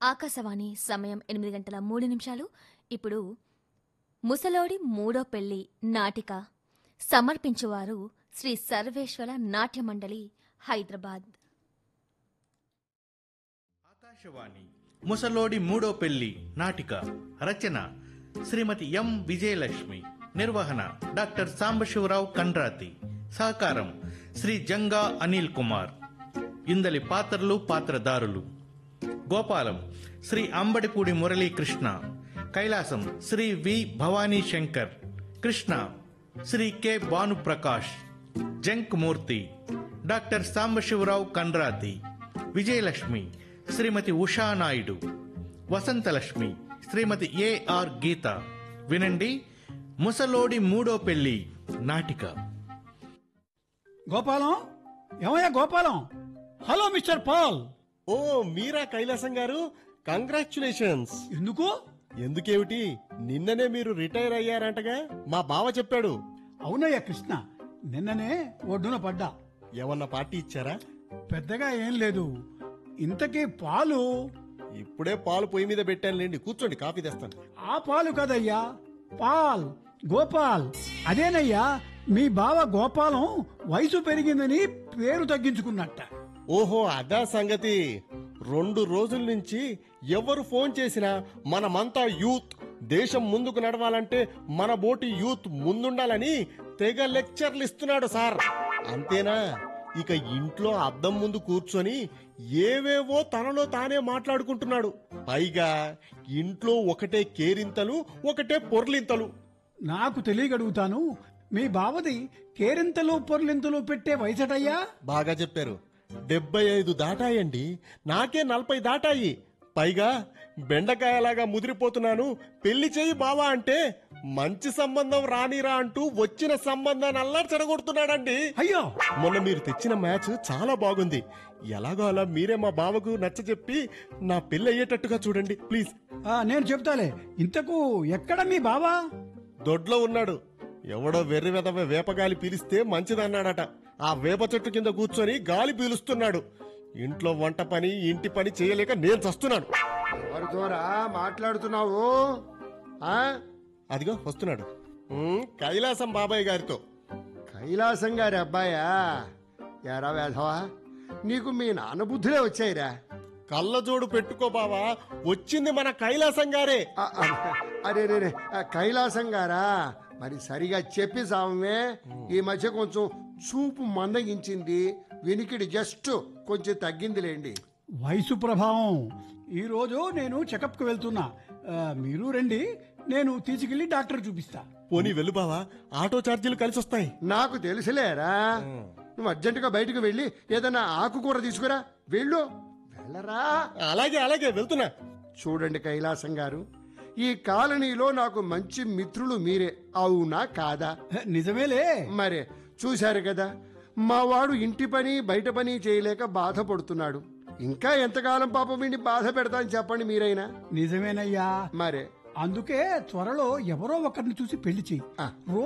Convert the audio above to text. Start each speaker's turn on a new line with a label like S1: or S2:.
S1: ఆకాశవాణి సమయం ఎనిమిది గంటల మూడు నిమిషాలు ఇప్పుడు ముసలోడి మూడో పెళ్లి నాటిక సమర్పించువారు శ్రీ సర్వేశ్వర నాట్య మండలి హైదరాబాద్
S2: ఆకాశవాణి ముసలోడి మూడో పెళ్లి నాటిక రచన శ్రీమతి ఎం విజయలక్ష్మి నిర్వహణ డాక్టర్ సాంబశివరావు కండ్రాతి సహకారం శ్రీ జంగా అనిల్ కుమార్ ఇందలి పాత్రలు పాత్రదారులు Gopalam Sri Ambadipudi Muralikrishna Kailasam Sri V Bhavani Shankar Krishna Sri K Bhanuprakash junk Murthy doctor Sambasivarao Kandrathi Vijayalakshmi Srimati Usha Naidu Vasanthalakshmi Srimati A R Geetha వినండి ముసలోడి మూడో పెళ్లి నాటిక
S3: గోపాలం ఏమయ్యా Gopalam hello mister Paul
S4: oh మీరా కైలాసం గారు కంగ్రాచులేషన్స్
S3: ఎందుకు
S4: ఎందుకేమిటి నిన్ననే మీరు రిటైర్ అయ్యారంటగా మా బావ చెప్పాడు
S3: అవునయ్యా కృష్ణ నిన్ననే ఒడ్డున పడ్డా
S4: ఏమన్నా పార్టీ ఇచ్చారా
S3: పెద్దగా ఏం లేదు ఇంతకీ పాలు
S4: ఇప్పుడే పాలు పొయ్యి మీద పెట్టానులేండి కూర్చోండి కాఫీ తెస్తాను
S3: ఆ పాలు కదయ్యా పాల్ గోపాల్ అదేనయ్యా మీ బావ గోపాలం వయసు పెరిగిందని పేరు తగ్గించుకున్నట్ట
S4: ఓహో అదా సంగతి రెండు రోజుల నుంచి ఎవరు ఫోన్ చేసినా మనమంతా యూత్ దేశం ముందుకు నడవాలంటే మన బోటి యూత్ ముందుండాలని తెగ లెక్చర్లు ఇస్తున్నాడు సార్ అంతేనా ఇక ఇంట్లో అద్దం ముందు కూర్చొని ఏవేవో తనలో తానే మాట్లాడుకుంటున్నాడు పైగా ఇంట్లో ఒకటే కేరింతలు ఒకటే పొర్లింతలు
S3: నాకు తెలియగడుగుతాను మీ బావది కేరింతలు పొర్లింతలు పెట్టే వయసటయ్యా
S4: బాగా చెప్పారు డెబ్బై ఐదు దాటాయండి నాకే నలభై దాటాయి పైగా బెండకాయలాగా ముదిరిపోతున్నాను పెళ్లి చేయి బావా అంటే మంచి సంబంధం రానిరా అంటూ వచ్చిన సంబంధాన్ని అల్లాడి చెడగొడుతున్నాడండి
S3: అయ్యో
S4: మొన్న మీరు తెచ్చిన మ్యాచ్ చాలా బాగుంది ఎలాగో అలా మీరే మా బావకు నచ్చ చెప్పి నా పెళ్లి అయ్యేటట్టుగా చూడండి ప్లీజ్
S3: ఆ, నేను చెప్తాలే ఇంతకు ఎక్కడ మీ బావా
S4: దొడ్లో ఉన్నాడు ఎవడో వెర్రి వెదవ వేపగాలి పీలిస్తే మంచిదన్నాడట ఆ వేప చెట్టు కింద కూర్చొని గాలి పీలుస్తున్నాడు ఇంట్లో వంట పని ఇంటి పని చేయలేక నేను చస్తున్నాను
S5: ఎవరితోరా మాట్లాడుతున్నావు ఆ
S4: అదిగో వస్తున్నాడు ఉమ్, కైలాసం బాబాయ్ గారితో
S5: కైలాసం గారి అబ్బాయా ఎరా వేధవా నీకు మీ నాన్న బుద్ధులే వచ్చాయిరా
S4: కళ్ళజోడు పెట్టుకో బావా వచ్చింది మన కైలాసం గారే
S5: ఆ, ఆ, అరే రే రే, ఆ, కైలాసం గారా మరి సరిగా చెప్పి సామే ఈ మధ్య కొంచెం చూపు మందగించింది వినికిడి జస్ట్ కొంచెం తగ్గిందిలేండి
S3: వయసు ప్రభావం ఈ రోజు నేను చెకప్ కు వెళ్తున్నా ఆ, మీరు రండి నేను తీసుకెళ్లి డాక్టర్ చూపిస్తా
S4: పోనీ వెళ్ళు బావా ఆటో ఛార్జీలు కలిసి వస్తాయి
S5: నాకు తెలుసులేరా నువ్వు అర్జెంటుగా బయటకు వెళ్ళి ఏదైనా ఆకుకూర తీసుకురా వెళ్ళు వెళ్ళరా
S4: అలాగే అలాగే వెళ్తున్నా
S5: చూడండి కైలాసం గారు ఈ కాలనీలో నాకు మంచి మిత్రులు మీరే అవునా కాదా
S3: నిజమేలే
S5: మరే చూశారు కదా మా వాడు ఇంటి పని బయట పని చేయలేక బాధపడుతున్నాడు ఇంకా ఎంతకాలం పాపం వీడిని బాధ పెడతాను చెప్పండి మీరైనా
S3: నిజమేనయ్యా
S5: మరే
S3: అందుకే త్వరలో ఎవరో ఒకరిని చూసి పెళ్లి చెయ్యి
S5: ఆ.
S3: రో